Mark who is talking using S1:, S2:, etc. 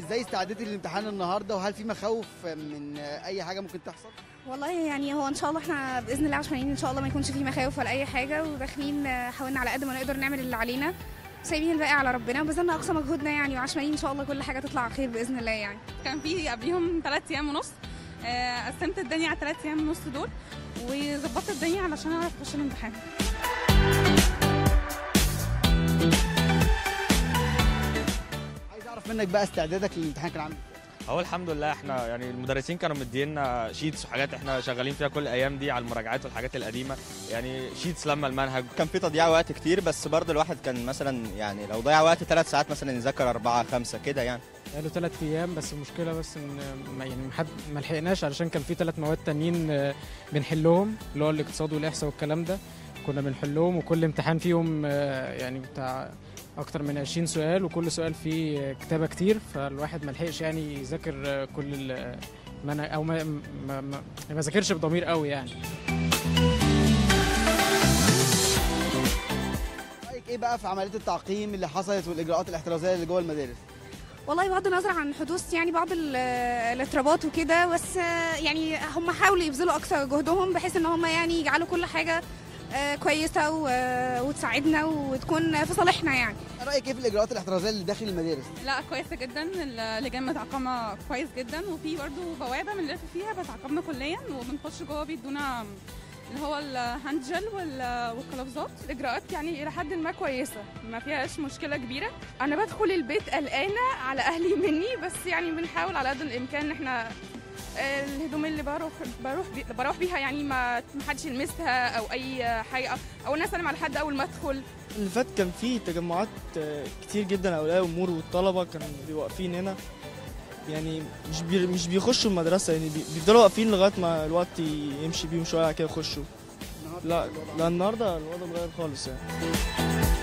S1: ازاي استعدتي للامتحان النهارده وهل في مخاوف من اي حاجه ممكن تحصل
S2: والله يعني هو ان شاء الله احنا باذن الله عشمانين ان شاء الله ما يكونش فيه مخاوف ولا اي حاجه وداخلين آه، حاولنا على قد ما نقدر نعمل اللي علينا سايبين الباقي على ربنا وبذلنا اقصى مجهودنا يعني وعشمانين ان شاء الله كل حاجه تطلع خير باذن الله يعني
S3: كان في قبليهم ثلاث ايام ونص آه، قسمت الدنيا على ثلاث ايام ونص دول وظبطت الدنيا علشان اعرف اخش الامتحان
S1: عايز اعرف منك بقى استعدادك للامتحان كان عامل ازاي
S4: هو الحمد لله احنا يعني المدرسين كانوا مدينا شيتس وحاجات احنا شغالين فيها كل الايام دي على المراجعات والحاجات القديمه يعني شيتس لما المنهج
S5: كان في تضييع وقت كتير بس برضه الواحد كان مثلا يعني لو ضيع وقت ثلاث ساعات مثلا يذاكر أربعة خمسة كده يعني
S6: بقاله ثلاث ايام بس المشكله بس ان ما يعني محد ما لحقناش علشان كان في ثلاث مواد تانيين آه، بنحلهم اللي هو الاقتصاد والاحصاء والكلام ده كنا بنحلهم وكل امتحان فيهم آه، يعني بتاع اكتر من 20 سؤال وكل سؤال فيه آه، كتابه كتير فالواحد ما لحقش يعني يذاكر آه، كل ال- المنهج او ما ما, ما, ما ذاكرش بضمير قوي يعني
S1: رايك ايه بقى في عمليه التعقيم اللي حصلت والاجراءات الاحترازيه اللي جوه المدارس
S2: والله بغض النظر عن حدوث يعني بعض ال- الاضطرابات وكده بس آه، يعني هم حاولوا يبذلوا اقصى جهدهم بحيث ان هم يعني يجعلوا كل حاجه آه، كويسه و- وتساعدنا وتكون في صالحنا يعني
S1: رايك ايه في الاجراءات الاحترازيه اللي داخل المدارس
S3: لا كويسه جدا اللجان متعقمه كويس جدا وفي برضو بوابه بنلف فيها بتعقمنا كليا وبنخش جوه بيدونا اللي هو الهاند جل وال- والقلافزات
S7: الاجراءات يعني الى حد ما كويسه ما فيهاش مشكله كبيره انا بدخل البيت قلقانه على اهلي مني بس يعني بنحاول على قد الامكان ان احنا آه، الهدوم اللي بروح بروح بي بروح بيها يعني ما ما حدش يلمسها او اي حاجه او الناس اسلم على حد اول ما ادخل
S8: اللي فات كان فيه تجمعات آه، كتير جدا اولياء الامور والطلبه كانوا بيبقوا واقفين هنا يعني مش بي مش بيخشوا المدرسه يعني بي- بيفضلوا واقفين لغايه ما الوقت يمشي بيهم شويه بعد كده يخشوا لا لا النهارده الوضع اتغير خالص يعني